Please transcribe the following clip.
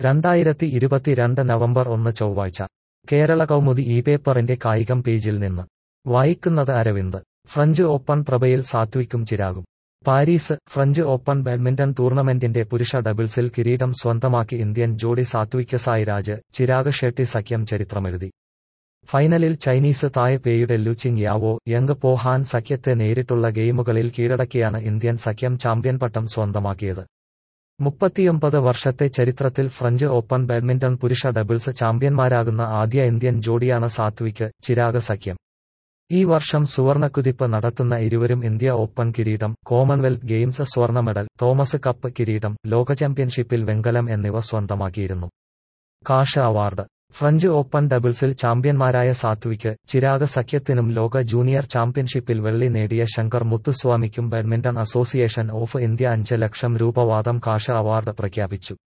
രണ്ടായിരത്തി ഇരുപത്തിരണ്ട് നവംബർ ഒന്ന് ചൊവ്വാഴ്ച കേരള കൗമുദി ഈ പേപ്പറിന്റെ കായികം പേജിൽ നിന്ന് വായിക്കുന്നത് അരവിന്ദ് ഫ്രഞ്ച് ഓപ്പൺ പ്രഭയിൽ സാത്വിക്കും ചിരാകും പാരീസ് ഫ്രഞ്ച് ഓപ്പൺ ബാഡ്മിന്റൺ ടൂർണമെന്റിന്റെ പുരുഷ ഡബിൾസിൽ കിരീടം സ്വന്തമാക്കി ഇന്ത്യൻ ജോഡി സാത്വിക് സായിരാജ് ചിരാഗ് ഷെട്ടി സഖ്യം ചരിത്രമെഴുതി ഫൈനലിൽ ചൈനീസ് തായ്പേയുടെ ലുച്ചിങ് യാവോ യങ് പോഹാൻ സഖ്യത്തെ നേരിട്ടുള്ള ഗെയിമുകളിൽ കീഴടക്കിയാണ് ഇന്ത്യൻ സഖ്യം ചാമ്പ്യൻ പട്ടം സ്വന്തമാക്കിയത് മുപ്പത്തിയൊമ്പത് വർഷത്തെ ചരിത്രത്തിൽ ഫ്രഞ്ച് ഓപ്പൺ ബാഡ്മിന്റൺ പുരുഷ ഡബിൾസ് ചാമ്പ്യന്മാരാകുന്ന ആദ്യ ഇന്ത്യൻ ജോഡിയാണ് സാത്വിക് ചിരാഗ് സഖ്യം ഈ വർഷം സുവർണക്കുതിപ്പ് നടത്തുന്ന ഇരുവരും ഇന്ത്യ ഓപ്പൺ കിരീടം കോമൺവെൽത്ത് ഗെയിംസ് സ്വർണ്ണ മെഡൽ തോമസ് കപ്പ് കിരീടം ലോക ചാമ്പ്യൻഷിപ്പിൽ വെങ്കലം എന്നിവ സ്വന്തമാക്കിയിരുന്നു കാഷ അവാർഡ് ഫ്രഞ്ച് ഓപ്പൺ ഡബിൾസിൽ ചാമ്പ്യന്മാരായ സാത്വിക് ചിരാഗ് സഖ്യത്തിനും ലോക ജൂനിയർ ചാമ്പ്യൻഷിപ്പിൽ വെള്ളി നേടിയ ശങ്കർ മുത്തുസ്വാമിക്കും ബാഡ്മിന്റൺ അസോസിയേഷൻ ഓഫ് ഇന്ത്യ അഞ്ച് ലക്ഷം രൂപ വാദം കാഷ അവാർഡ് പ്രഖ്യാപിച്ചു